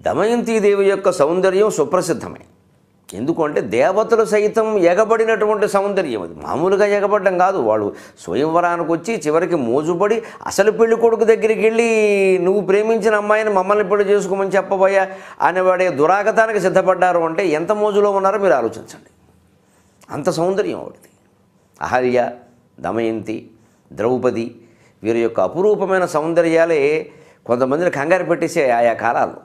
దమయంతీదేవి యొక్క సౌందర్యం సుప్రసిద్ధమే ఎందుకంటే దేవతలు సైతం ఎగబడినటువంటి సౌందర్యం అది మామూలుగా ఎగబడడం కాదు వాళ్ళు స్వయంవరానికి వచ్చి చివరికి మోజుపడి అసలు పెళ్లి కొడుకు దగ్గరికి వెళ్ళి నువ్వు ప్రేమించిన అమ్మాయిని మమ్మల్ని పెళ్లి చేసుకోమని చెప్పబోయా అనేవాడే దురాగతానికి సిద్ధపడ్డారు అంటే ఎంత మోజులో ఉన్నారో మీరు ఆలోచించండి అంత సౌందర్యం ఆవిడది అహల్య దమయంతి ద్రౌపది వీరి యొక్క అపురూపమైన సౌందర్యాలే కొంతమందిని కంగారు పెట్టేసే ఆయా కాలాల్లో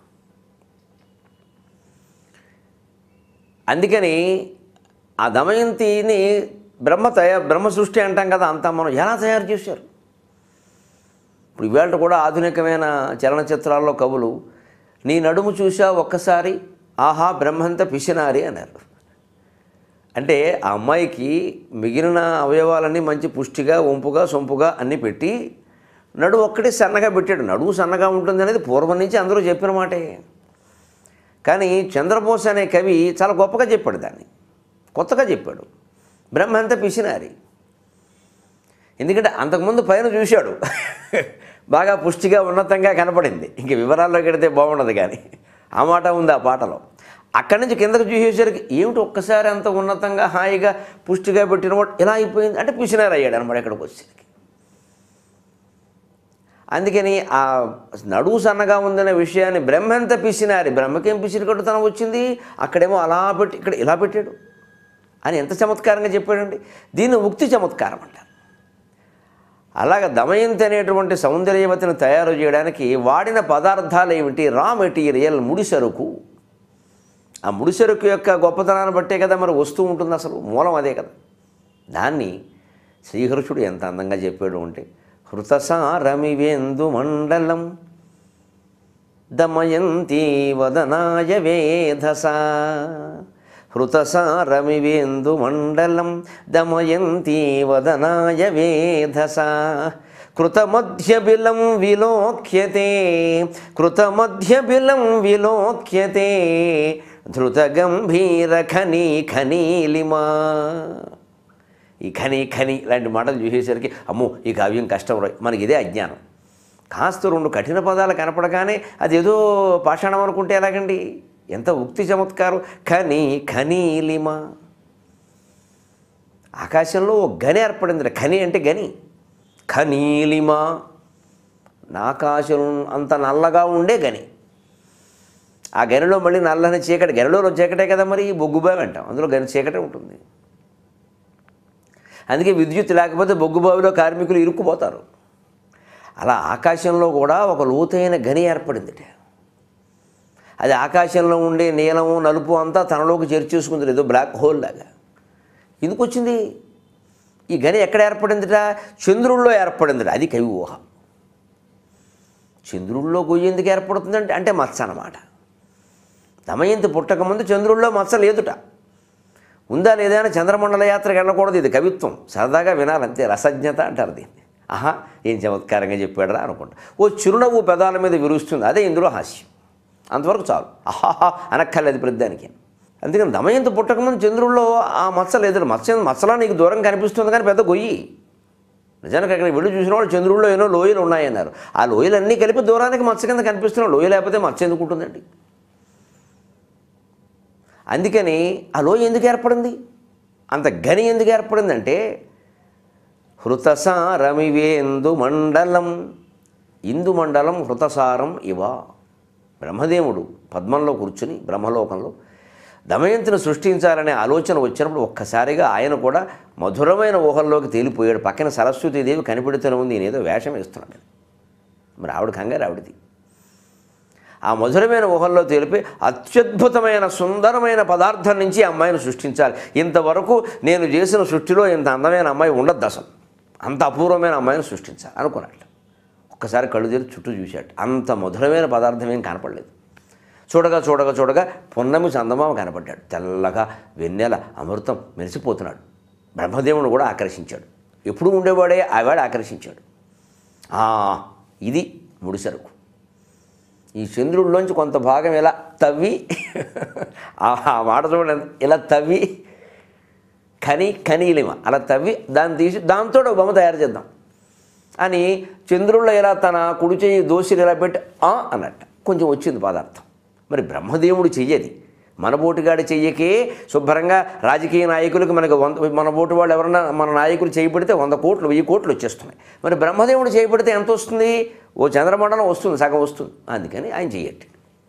అందుకని ఆ దమయంతిని బ్రహ్మ తయారు బ్రహ్మ సృష్టి అంటాం కదా అంతా మనం ఎలా తయారు చేశారు ఇప్పుడు ఇవాళ కూడా ఆధునికమైన చలనచిత్రాల్లో కవులు నీ నడుము చూసా ఒక్కసారి ఆహా బ్రహ్మంత పిసినారి అన్నారు అంటే ఆ అమ్మాయికి మిగిలిన అవయవాలన్నీ మంచి పుష్టిగా వంపుగా సొంపుగా అన్నీ పెట్టి నడుము ఒక్కటి సన్నగా పెట్టాడు నడుము సన్నగా ఉంటుంది అనేది పూర్వం నుంచి అందరూ చెప్పిన మాటే కానీ చంద్రబోస్ అనే కవి చాలా గొప్పగా చెప్పాడు దాన్ని కొత్తగా చెప్పాడు బ్రహ్మ అంతా పిసినారి ఎందుకంటే అంతకుముందు పైన చూశాడు బాగా పుష్టిగా ఉన్నతంగా కనపడింది ఇంక వివరాల్లోకి వెడితే బాగుండదు కానీ ఆ మాట ఉంది ఆ పాటలో అక్కడి నుంచి కిందకు చూసేసరికి ఏమిటి ఒక్కసారి అంత ఉన్నతంగా హాయిగా పుష్టిగా పెట్టిన వాడు ఎలా అయిపోయింది అంటే పిసినారు అయ్యాడు అనమాట ఇక్కడికి వచ్చేసరికి అందుకని ఆ నడువు సన్నగా ఉందనే విషయాన్ని బ్రహ్మంత పిసినారి బ్రహ్మకేం పిసిరికట్టుతనం వచ్చింది అక్కడేమో అలా పెట్టి ఇక్కడ ఇలా పెట్టాడు అని ఎంత చమత్కారంగా చెప్పాడండి దీన్ని ఉక్తి చమత్కారం అంటారు అలాగ దమయంతి అనేటువంటి సౌందర్యవతిని తయారు చేయడానికి వాడిన పదార్థాలు ఏమిటి రా మెటీరియల్ ముడిసరుకు ఆ ముడిసరుకు యొక్క గొప్పతనాన్ని బట్టే కదా మరి వస్తూ ఉంటుంది అసలు మూలం అదే కదా దాన్ని శ్రీహర్షుడు ఎంత అందంగా చెప్పాడు అంటే హృతసారమివేందు మండలం దమయంతి వదనాయ వేధస హృతసారమివేందు మండలం దమయంతి వదనాయ వేధస కృతమధ్యబిలం విలోక్యతే కృతమధ్యబిలం విలోక్యతే ధృతగంభీర ఖనీ ఖనీలిమా ఈ ఖని ఖని లాంటి మాటలు చూసేసరికి అమ్మో ఈ కావ్యం కష్టం రోయ్ మనకి ఇదే అజ్ఞానం కాస్త రెండు కఠిన పదాలు కనపడగానే అది ఏదో పాషాణం అనుకుంటే ఎలాగండి ఎంత ఉక్తి చమత్కారం ఖని ఖనీలిమ ఆకాశంలో ఒక గని ఏర్పడింది ఖని అంటే గని ఖనీలిమ ఆకాశం అంత నల్లగా ఉండే గని ఆ గనిలో మళ్ళీ నల్లని చీకటి గనిలో చీకటే కదా మరి బొగ్గుబావి అంటాం అందులో గని చీకటే ఉంటుంది అందుకే విద్యుత్ లేకపోతే బొగ్గుబావిలో కార్మికులు ఇరుక్కుపోతారు అలా ఆకాశంలో కూడా ఒక లోతైన గని ఏర్పడింది అది ఆకాశంలో ఉండే నీలము నలుపు అంతా తనలోకి చేర్చేసుకుంది ఏదో బ్లాక్ హోల్ లాగా ఎందుకు వచ్చింది ఈ గని ఎక్కడ ఏర్పడిందిట చంద్రుల్లో ఏర్పడిందిట అది కవి ఊహ చంద్రుల్లో గొయ్యి ఎందుకు ఏర్పడుతుందంటే అంటే మత్స అన్నమాట దమయంతి పుట్టకముందు చంద్రుల్లో మత్స లేదుట ఉందా లేదా అని చంద్రమండల యాత్రకు వెళ్ళకూడదు ఇది కవిత్వం సరదాగా వినాలంతే రసజ్ఞత అంటారు దీన్ని ఆహా ఏం చమత్కారంగా చెప్పాడరా అనుకుంటా ఓ చిరునవ్వు పెదాల మీద విరుస్తుంది అదే ఇందులో హాస్యం అంతవరకు చాలు ఆహాహా అనక్కర్లేదు ప్రతిదానికి అందుకని దమయంతి పుట్టకముందు చంద్రుల్లో ఆ మచ్చ లేదు మత్స్య మచ్చలా నీకు దూరం కనిపిస్తుంది కానీ పెద్ద గొయ్యి నిజానికి అక్కడ వెళ్ళి చూసిన వాళ్ళు చంద్రుల్లో ఏమో లోయలు ఉన్నాయన్నారు ఆ లోయలన్నీ కలిపి దూరానికి మత్స్య కింద కనిపిస్తున్నాయి లోయ లేకపోతే మత్స్య ఎందుకు ఉంటుందండి అందుకని ఆ లోయ ఎందుకు ఏర్పడింది అంత గని ఎందుకు ఏర్పడిందంటే హృతసారమివేందు మండలం ఇందు మండలం హృతసారం ఇవ బ్రహ్మదేవుడు పద్మంలో కూర్చుని బ్రహ్మలోకంలో దమయంతిని సృష్టించాలనే ఆలోచన వచ్చినప్పుడు ఒక్కసారిగా ఆయన కూడా మధురమైన ఊహల్లోకి తేలిపోయాడు పక్కన సరస్వతీదేవి కనిపెడుతూనే ఉంది ఈయన ఏదో వేషం వేస్తున్నాడు మరి ఆవిడ కంగారు ఆవిడది ఆ మధురమైన ఊహల్లో తేలిపి అత్యద్భుతమైన సుందరమైన పదార్థం నుంచి ఆ అమ్మాయిని సృష్టించాలి ఇంతవరకు నేను చేసిన సృష్టిలో ఇంత అందమైన అమ్మాయి ఉండద్దు అసలు అంత అపూర్వమైన అమ్మాయిని సృష్టించాలి అనుకున్నట్లు ఒక్కసారి కళ్ళు తెరిచి చుట్టూ చూశాడు అంత మధురమైన పదార్థం ఏం కనపడలేదు చూడగా చూడగా చూడగా పున్నమి చందమామ కనపడ్డాడు తెల్లగా వెన్నెల అమృతం మెరిసిపోతున్నాడు బ్రహ్మదేవుడు కూడా ఆకర్షించాడు ఎప్పుడు ఉండేవాడే ఆవాడు ఆకర్షించాడు ఆ, ఇది ముడిసరుకు ఈ చంద్రుడిలోంచి కొంత భాగం ఇలా తవ్వి ఆ ఆ మాట చూడండి ఇలా తవ్వి కని కనీలిమ అలా తవ్వి దాన్ని తీసి దాంతో ఒక బొమ్మ తయారు చేద్దాం అని చంద్రుల్లో ఇలా తన కుడి చేయి దోసిలు ఇలా పెట్టి ఆ అన్నట్ట కొంచెం వచ్చింది పదార్థం మరి బ్రహ్మదేవుడు చెయ్యది మన బోటుగాడి చెయ్యకే శుభ్రంగా రాజకీయ నాయకులకు మనకు వంద మన బోటు వాళ్ళు ఎవరన్నా మన నాయకులు చేయబడితే వంద కోట్లు వెయ్యి కోట్లు వచ్చేస్తున్నాయి మరి బ్రహ్మదేవుడు చేయబడితే ఎంత వస్తుంది ఓ చంద్రమండలం వస్తుంది సగం వస్తుంది అందుకని ఆయన చెయ్యట్టు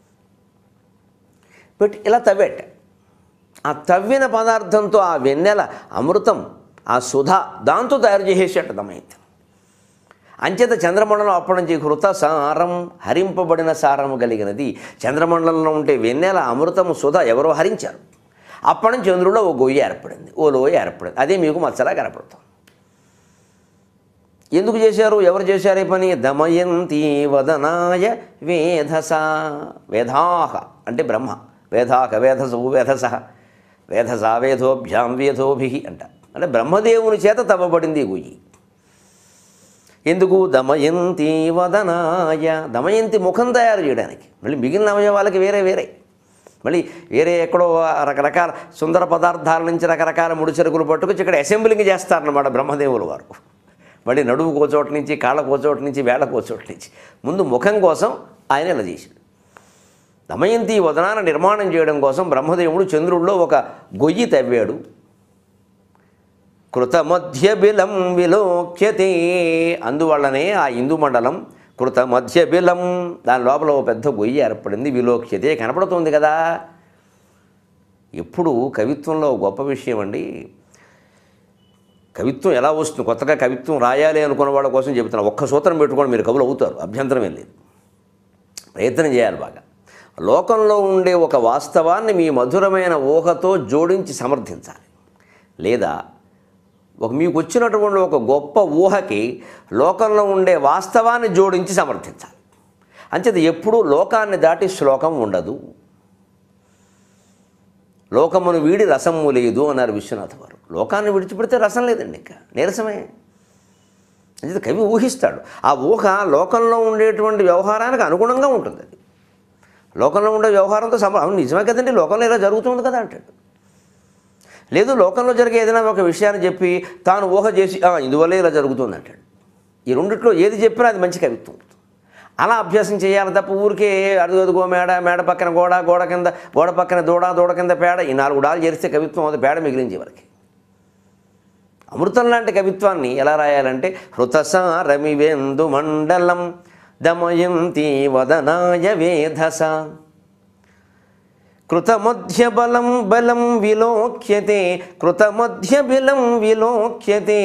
పెట్టి ఇలా తవ్వేట ఆ తవ్విన పదార్థంతో ఆ వెన్నెల అమృతం ఆ సుధ దాంతో తయారు చేసేసాట దమయంతి అంచేత చంద్రమండలం అప్పటి నుంచి హృత సారం హరింపబడిన సారము కలిగినది చంద్రమండలంలో ఉంటే వెన్నెల అమృతము సుధ ఎవరో హరించారు అప్పటి నుంచి చంద్రుడిలో ఓ గొయ్యి ఏర్పడింది ఓ లోయ ఏర్పడింది అదే మీకు మచ్చలా కనపడుతుంది ఎందుకు చేశారు ఎవరు చేశారు ఈ పని దమయంతి వదనాయ వేధస వేధాహ అంటే బ్రహ్మ వేధాక వేధసు వేధస వేధస వేధోభ్యాం వేధోభి అంట అంటే బ్రహ్మదేవుని చేత తవ్వబడింది ఈ గొయ్యి ఎందుకు దమయంతి వదనాయ దమయంతి ముఖం తయారు చేయడానికి మళ్ళీ మిగిలిన అవయవాలకి వేరే వేరే మళ్ళీ వేరే ఎక్కడో రకరకాల సుందర పదార్థాల నుంచి రకరకాల ముడిచెరుకులు పట్టుకొచ్చి ఇక్కడ అసెంబ్లింగ్ చేస్తారన్నమాట బ్రహ్మదేవుల వారు మళ్ళీ నడుము కోచోట నుంచి కాళ్ళ కోచోట నుంచి వేళ కోచోట నుంచి ముందు ముఖం కోసం ఆయన ఇలా చేశాడు దమయంతి వదనాన నిర్మాణం చేయడం కోసం బ్రహ్మదేవుడు చంద్రుడిలో ఒక గొయ్యి తవ్వాడు కృతమధ్య బిలం విలోక్యతే అందువల్లనే ఆ హిందూ మండలం కృతమధ్య బిలం దాని లోపల ఒక పెద్ద గొయ్యి ఏర్పడింది విలోక్యతే కనపడుతుంది కదా ఎప్పుడు కవిత్వంలో గొప్ప విషయం అండి కవిత్వం ఎలా వస్తుంది కొత్తగా కవిత్వం రాయాలి అనుకున్న వాళ్ళ కోసం చెబుతున్నా ఒక్క సూత్రం పెట్టుకొని మీరు కవులు అవుతారు అభ్యంతరం ఏం లేదు ప్రయత్నం చేయాలి బాగా లోకంలో ఉండే ఒక వాస్తవాన్ని మీ మధురమైన ఊహతో జోడించి సమర్థించాలి లేదా ఒక మీకు వచ్చినటువంటి ఒక గొప్ప ఊహకి లోకంలో ఉండే వాస్తవాన్ని జోడించి సమర్థించాలి అంచేత ఎప్పుడూ లోకాన్ని దాటి శ్లోకం ఉండదు లోకమును వీడి రసము లేదు అన్నారు విశ్వనాథ వారు లోకాన్ని విడిచిపెడితే రసం లేదండి ఇంకా నీరసమే అంచేత కవి ఊహిస్తాడు ఆ ఊహ లోకంలో ఉండేటువంటి వ్యవహారానికి అనుగుణంగా ఉంటుంది అది లోకంలో ఉండే వ్యవహారంతో సమ అవును నిజమే కదండి లోకంలో ఇలా జరుగుతుంది కదా అంటాడు లేదు లోకంలో జరిగే ఏదైనా ఒక విషయాన్ని చెప్పి తాను ఊహ చేసి "ఆ, ఇందువల్లే ఇలా జరుగుతుంది అంటాడు ఈ రెండిట్లో ఏది చెప్పినా అది మంచి కవిత్వం అలా అభ్యాసం చేయాలి తప్ప ఊరికే అడుగదుగో మేడ మేడ పక్కన గోడ గోడ కింద గోడ పక్కన దూడ దూడ కింద పేడ ఈ నాలుగు డాలు చేస్తే కవిత్వం అది పేడ మిగిలించే వరకు అమృతం లాంటి కవిత్వాన్ని ఎలా రాయాలంటే హృతసారమివేందు మండలం దమయంతి వదనాయ వేధస కృతమధ్య బలం బలం విలోక్యతే కృతమధ్య బిలం విలోక్యతే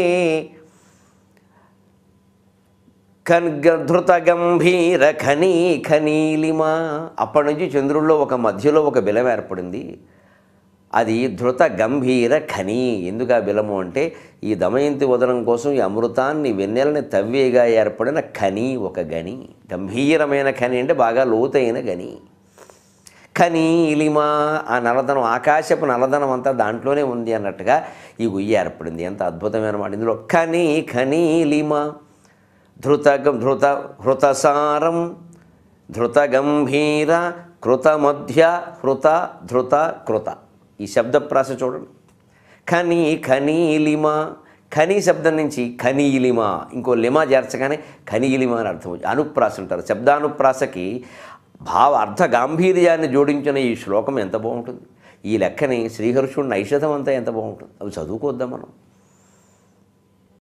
ధృత గంభీర ఖనీ ఖనీలిమ అప్పటి నుంచి చంద్రుల్లో ఒక మధ్యలో ఒక బిలం ఏర్పడింది అది ధృత గంభీర ఖని ఎందుకు ఆ బిలము అంటే ఈ దమయంతి వదనం కోసం ఈ అమృతాన్ని వెన్నెలని తవ్వేగా ఏర్పడిన ఖని ఒక గని గంభీరమైన ఖని అంటే బాగా లోతైన గని ఖనీలిమ ఆ నల్లధనం ఆకాశపు నల్లధనం అంతా దాంట్లోనే ఉంది అన్నట్టుగా ఈ గుయ్యి ఏర్పడింది ఎంత అద్భుతమైన మాట ఇందులో ఖని ఖనీలిమ ధృత ధృత హృతసారం ధృత గంభీర కృత మధ్య హృత ధృత కృత ఈ శబ్దప్రాస చూడండి ఖని ఖనీలిమ ఖని శబ్దం నుంచి ఖనీలిమ ఇంకో లిమ చేర్చగానే ఖనీలిమ అని అర్థం వచ్చి అనుప్రాస అంటారు శబ్దానుప్రాసకి భావ అర్థ గాంభీర్యాన్ని జోడించిన ఈ శ్లోకం ఎంత బాగుంటుంది ఈ లెక్కని శ్రీహర్షుడిని ఐషధం అంతా ఎంత బాగుంటుంది అవి చదువుకోద్దాం మనం